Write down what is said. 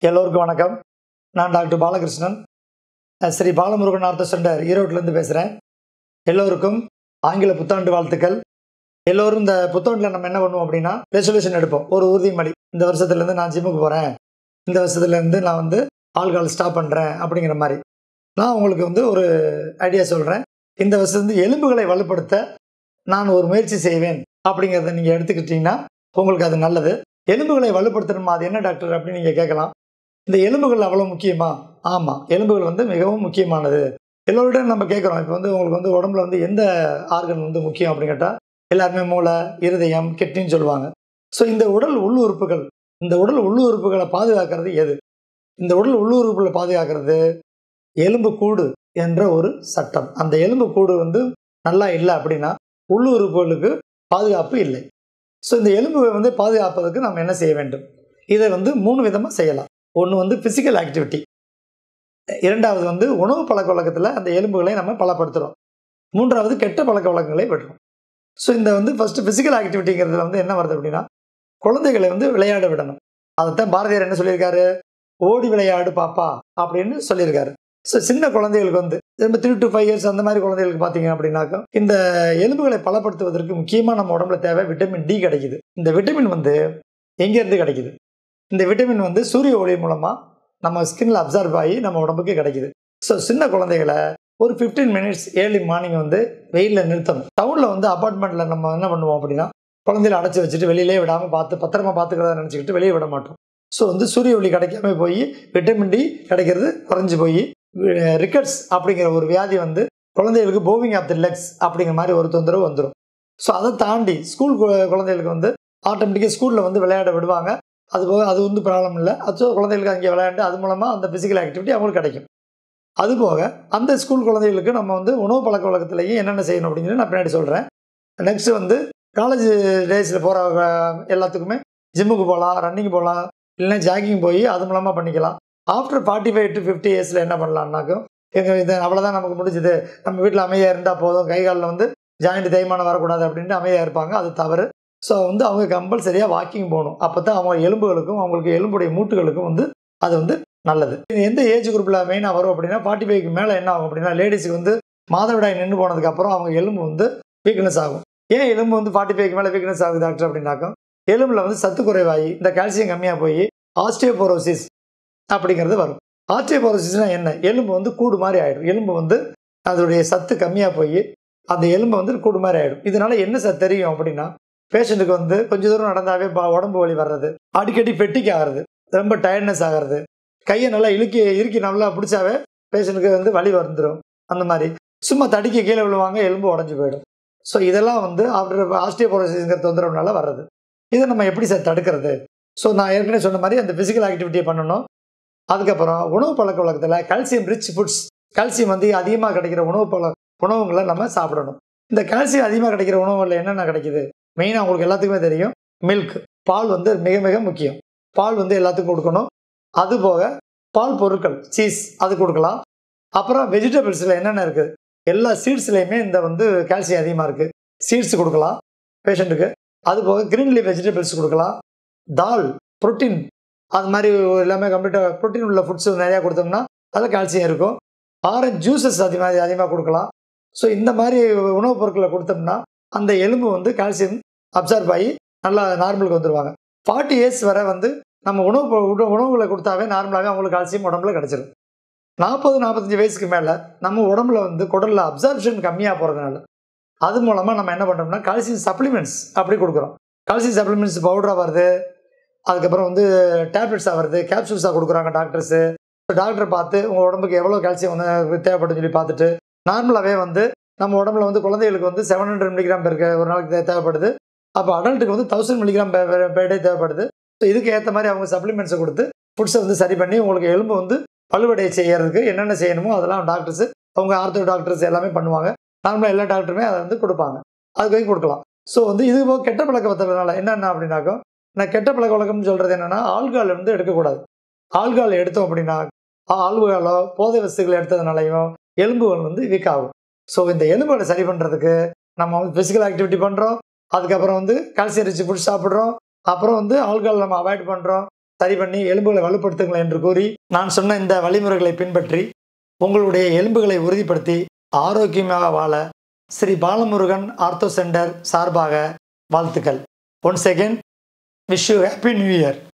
எல்லோருக்கும் வணக்கம் நான் டாக்டர் பாலகிருஷ்ணன் அஹ் ஸ்ரீ பாலமுருகன் ஆர்த்த சென்டர் ஈரோட்டிலேருந்து பேசுகிறேன் எல்லோருக்கும் ஆங்கில புத்தாண்டு வாழ்த்துக்கள் எல்லோரும் இந்த புத்தாண்டில் நம்ம என்ன பண்ணுவோம் அப்படின்னா ரெசல்யூஷன் எடுப்போம் ஒரு உறுதிமொழி இந்த வருஷத்துலேருந்து நான் ஜிம்முக்கு போகிறேன் இந்த வருஷத்துலேருந்து நான் வந்து ஆல்கால் ஸ்டாப் பண்ணுறேன் அப்படிங்கிற மாதிரி நான் உங்களுக்கு வந்து ஒரு ஐடியா சொல்கிறேன் இந்த வருஷத்துலேருந்து எலும்புகளை வலுப்படுத்த நான் ஒரு முயற்சி செய்வேன் அப்படிங்கிறத நீங்கள் எடுத்துக்கிட்டீங்கன்னா உங்களுக்கு அது நல்லது எலும்புகளை வலுப்படுத்தணுமா அது என்ன டாக்டர் அப்படின்னு நீங்கள் கேட்கலாம் இந்த எலும்புகள் அவ்வளோ முக்கியமா ஆமாம் எலும்புகள் வந்து மிகவும் முக்கியமானது எல்லோருடையும் நம்ம கேட்குறோம் இப்போ வந்து உங்களுக்கு வந்து உடம்புல வந்து எந்த ஆர்கன் வந்து முக்கியம் அப்படின்னு கேட்டால் எல்லாருமே மூளை இருதயம் கிட்னின்னு சொல்லுவாங்க ஸோ இந்த உடல் உள்ளுறுப்புகள் இந்த உடல் உள்ளுறுப்புகளை பாதுகாக்கிறது எது இந்த உடல் உள்ளுறுப்புகளை பாதுகாக்கிறது எலும்பு கூடு என்ற ஒரு சட்டம் அந்த எலும்பு கூடு வந்து நல்லா இல்லை அப்படின்னா உள்ளுறுப்புகளுக்கு பாதுகாப்பு இல்லை ஸோ இந்த எலும்பை வந்து பாதுகாப்பதற்கு நம்ம என்ன செய்ய வேண்டும் இதை வந்து மூணு விதமாக செய்யலாம் ஒன்று வந்து ஃபிசிக்கல் ஆக்டிவிட்டி இரண்டாவது வந்து உணவு பழக்க வழக்கத்தில் அந்த எலும்புகளை நம்ம பலப்படுத்துகிறோம் மூன்றாவது கெட்ட பழக்க வழக்கங்களை விடுறோம் ஸோ இந்த வந்து ஃபஸ்ட்டு ஃபிசிக்கல் ஆக்டிவிட்டிங்கிறதுல வந்து என்ன வருது அப்படின்னா குழந்தைகளை வந்து விளையாட விடணும் அதைத்தான் பாரதியார் என்ன சொல்லியிருக்காரு ஓடி விளையாடு பாப்பா அப்படின்னு சொல்லியிருக்காரு ஸோ சின்ன குழந்தைகளுக்கு வந்து நம்ம த்ரீ டு ஃபைவ் இயர்ஸ் அந்த மாதிரி குழந்தைகளுக்கு பார்த்தீங்க அப்படின்னாக்கா இந்த எலும்புகளை பலப்படுத்துவதற்கு முக்கியமாக நம்ம உடம்புல தேவை விட்டமின் டி கிடைக்குது இந்த விட்டமின் வந்து எங்கேருந்து கிடைக்குது இந்த விட்டமின் வந்து சூரிய ஒளி மூலமாக நம்ம ஸ்கின்ல அப்சர்வ் ஆகி நம்ம உடம்புக்கு கிடைக்குது ஸோ சின்ன குழந்தைகளை ஒரு ஃபிஃப்டீன் மினிட்ஸ் ஏர்லி மார்னிங் வந்து வெயிலில் நிறுத்தணும் டவுனில் வந்து அப்பார்ட்மெண்ட்டில் நம்ம என்ன பண்ணுவோம் அப்படின்னா குழந்தைகளை அடைச்சி வச்சுட்டு வெளியிலே விடாமல் பார்த்து பத்திரமா பார்த்துக்கிறத நினச்சிக்கிட்டு வெளியே விட மாட்டோம் ஸோ வந்து சூரிய ஒளி கிடைக்காம போய் விட்டமின் டி கிடைக்கிறது குறைஞ்சி போய் ரிக்கட்ஸ் அப்படிங்கிற ஒரு வியாதி வந்து குழந்தைகளுக்கு போவிங் ஆஃப் தி லெக்ஸ் அப்படிங்கிற மாதிரி ஒரு தொந்தரவு வந்துடும் ஸோ அதை தாண்டி ஸ்கூல் குழந்தைகளுக்கு வந்து ஆட்டோமேட்டிக்காக ஸ்கூலில் வந்து விளையாட விடுவாங்க அது போக அது வந்து ப்ராப்ளம் இல்லை அது குழந்தைகளுக்கு அங்கே விளையாண்டு அது மூலமாக அந்த ஃபிசிக்கல் ஆக்டிவிட்டி அவங்களுக்கு கிடைக்கும் அது போக அந்த ஸ்கூல் குழந்தைகளுக்கு நம்ம வந்து உணவு பழக்க வழக்கத்துலேயும் என்னென்ன செய்யணும் அப்படிங்கிறது நான் பின்னாடி சொல்கிறேன் நெக்ஸ்ட்டு வந்து காலேஜ் டேஸில் போகிற எல்லாத்துக்குமே ஜிம்முக்கு போகலாம் ரன்னிங் போகலாம் இல்லைன்னா ஜாகிங் போய் அது மூலமாக பண்ணிக்கலாம் after forty five to fifty இயர்ஸில் என்ன பண்ணலான்னாக்கும் எங்கள் இது அவ்வளோதான் நமக்கு முடிஞ்சுது நம்ம வீட்டில் அமைதியாக இருந்தால் போதும் கை காலில் வந்து ஜாயிண்ட் தேய்மானம் வரக்கூடாது அப்படின்ட்டு அமைதியாக இருப்பாங்க அது தவறு ஸோ வந்து அவங்க கம்பல்சரியாக வாக்கிங் போகணும் அப்போ தான் அவங்க எலும்புகளுக்கும் அவங்களுக்கு எலும்புடைய மூட்டுகளுக்கும் வந்து அது வந்து நல்லது இது எந்த ஏஜ் குரூப்பில் மெயினாக வரும் அப்படின்னா ஃபார்ட்டி ஃபைவ்க்கு மேலே என்ன ஆகும் அப்படின்னா லேடிஸுக்கு வந்து மாதவிடாய் நின்று போனதுக்கப்புறம் அவங்க எலும்பு வந்து வீக்னஸ் ஆகும் ஏன் எலும்பு வந்து ஃபார்ட்டி ஃபைவ்க்கு மேலே வீக்னஸ் ஆகுது டாக்டர் அப்படின்னாக்கும் எலும்பில் வந்து சத்து குறைவாகி இந்த கால்சியம் கம்மியாக போய் ஆஸ்டியோபோரோசிஸ் அப்படிங்கிறது வரும் ஆஸ்டியோபோரோசிஸ்னால் என்ன எலும்பு வந்து கூடு மாதிரி ஆகிடும் எலும்பு வந்து அதோடைய சத்து கம்மியாக போய் அந்த எலும்பு வந்து கூடு மாதிரி ஆகிடும் இதனால என்ன சார் தெரியும் அப்படின்னா பேஷண்ட்டுக்கு வந்து கொஞ்ச தூரம் நடந்தாவே உடம்பு வலி வர்றது அடிக்கடி பெட்டிக் ஆகிறது ரொம்ப டயர்ட்னஸ் ஆகிறது கையை நல்லா இழுக்கி இறுக்கி நல்லா பிடிச்சாவே பேஷண்ட்டுக்கு வந்து வலி வந்துடும் அந்த மாதிரி சும்மா தடிக்க கீழே விழுவாங்க எலும்பு உடஞ்சி போயிடும் ஸோ இதெல்லாம் வந்து ஆஃப்டர் ஆஸ்டியோபோரோசிஸ்ங்கிற தொந்தரவுனால வர்றது இதை நம்ம எப்படி சார் தடுக்கிறது ஸோ நான் ஏற்கனவே சொன்ன மாதிரி அந்த ஃபிசிக்கல் ஆக்டிவிட்டியை பண்ணணும் அதுக்கப்புறம் உணவு பழக்க வழக்கத்தில் கால்சியம் ரிச் ஃபுட்ஸ் கால்சியம் வந்து அதிகமாக கிடைக்கிற உணவு பழ உணவுங்களை நம்ம சாப்பிடணும் இந்த கால்சியம் அதிகமாக கிடைக்கிற உணவுகளில் என்னென்ன கிடைக்குது மெயினாக உங்களுக்கு எல்லாத்துக்குமே தெரியும் மில்க் பால் வந்து மிக மிக முக்கியம் பால் வந்து எல்லாத்துக்கும் கொடுக்கணும் அது போக பால் பொருட்கள் சீஸ் அது கொடுக்கலாம் அப்புறம் வெஜிடபிள்ஸில் என்னென்ன இருக்குது எல்லா சீட்ஸ்லேயுமே இந்த வந்து கால்சியம் அதிகமாக இருக்குது சீட்ஸ் கொடுக்கலாம் பேஷண்ட்டுக்கு அது போக கிரீன் லீஃப் வெஜிடபிள்ஸ் கொடுக்கலாம் தால் ப்ரோட்டீன் அது மாதிரி எல்லாமே கம்ப்ளீட்டாக ப்ரோட்டீன் உள்ள ஃபுட்ஸ் நிறையா கொடுத்தோம்னா அதில் கால்சியம் இருக்கும் ஆரஞ்ச் ஜூஸஸ் அதிகமாக அதிகமாக கொடுக்கலாம் ஸோ இந்த மாதிரி உணவுப் பொருட்களை கொடுத்தோம்னா அந்த எலும்பு வந்து கால்சியம் அப்சர்வ் ஆகி நல்லா நார்மலுக்கு வந்துடுவாங்க ஃபார்ட்டி இயர்ஸ் வரை வந்து நம்ம உணவு உணவுகளை கொடுத்தாவே நார்மலாகவே அவங்களுக்கு கால்சியம் உடம்புல கிடச்சிரும் நாற்பது நாற்பத்தஞ்சு வயசுக்கு மேலே நம்ம உடம்புல வந்து குடலில் அப்சர்ப்ஷன் கம்மியாக போகிறதுனால அது மூலமாக நம்ம என்ன பண்ணுறோம்னா கால்சியம் சப்ளிமெண்ட்ஸ் அப்படி கொடுக்குறோம் கால்சியம் சப்ளிமெண்ட்ஸ் பவுடராக வருது அதுக்கப்புறம் வந்து டேப்லெட்ஸாக வருது கேப்சூல்ஸாக கொடுக்குறாங்க டாக்டர்ஸு டாக்டர் பார்த்து உங்கள் உடம்புக்கு எவ்வளோ கால்சியம் வந்து தேவைப்படுன்னு சொல்லி பார்த்துட்டு நார்மலாகவே வந்து நம்ம உடம்புல வந்து குழந்தைகளுக்கு வந்து செவன் ஹண்ட்ரட் மில்லிகிராம் இருக்க ஒரு நாளைக்கு தேவைப்படுது அப்போ அடல்ட்டுக்கு வந்து தௌசண்ட் மில்லிகிராம் பேர் டே தேவைப்படுது ஸோ இதுக்கு ஏற்ற மாதிரி அவங்க சப்ளிமெண்ட்ஸை கொடுத்து ஃபுட்ஸை வந்து சரி பண்ணி உங்களுக்கு எலும்பு வந்து பழுவடைய செய்யறதுக்கு என்னென்ன செய்யணுமோ அதெல்லாம் டாக்டர்ஸ் அவங்க ஆர்த்தோ டாக்டர்ஸ் எல்லாமே பண்ணுவாங்க நார்மலாக எல்லா டாக்டருமே அதை வந்து கொடுப்பாங்க அதுக்கு வரைக்கும் கொடுக்கலாம் ஸோ வந்து இது போக கெட்ட பழக்க வளர்த்ததுனால என்னென்ன அப்படின்னாக்கோ நான் கெட்ட பழக்க வழக்கம்னு சொல்கிறது என்னென்னா ஆல்கால் வந்து எடுக்கக்கூடாது ஆல்கால் எடுத்தோம் அப்படின்னா ஆல்காலோ போதை வஸ்துகள் எடுத்ததுனாலையும் எலும்புகள் வந்து வீக் ஆகும் ஸோ இந்த எலும்புகளை சரி பண்ணுறதுக்கு நம்ம வந்து ஃபிசிக்கல் ஆக்டிவிட்டி பண்ணுறோம் அதுக்கப்புறம் வந்து கால்சியம் ரிச் ஃபுட் சாப்பிட்றோம் அப்புறம் வந்து ஆல்கஹால் நம்ம அவாய்ட் பண்ணுறோம் சரி பண்ணி எலும்புகளை வலுப்படுத்துங்கள் என்று கூறி நான் சொன்ன இந்த வழிமுறைகளை பின்பற்றி உங்களுடைய எலும்புகளை உறுதிப்படுத்தி ஆரோக்கியமாக வாழ ஸ்ரீ பாலமுருகன் ஆர்த்தோ சென்டர் சார்பாக வாழ்த்துக்கள் one second wish you happy new year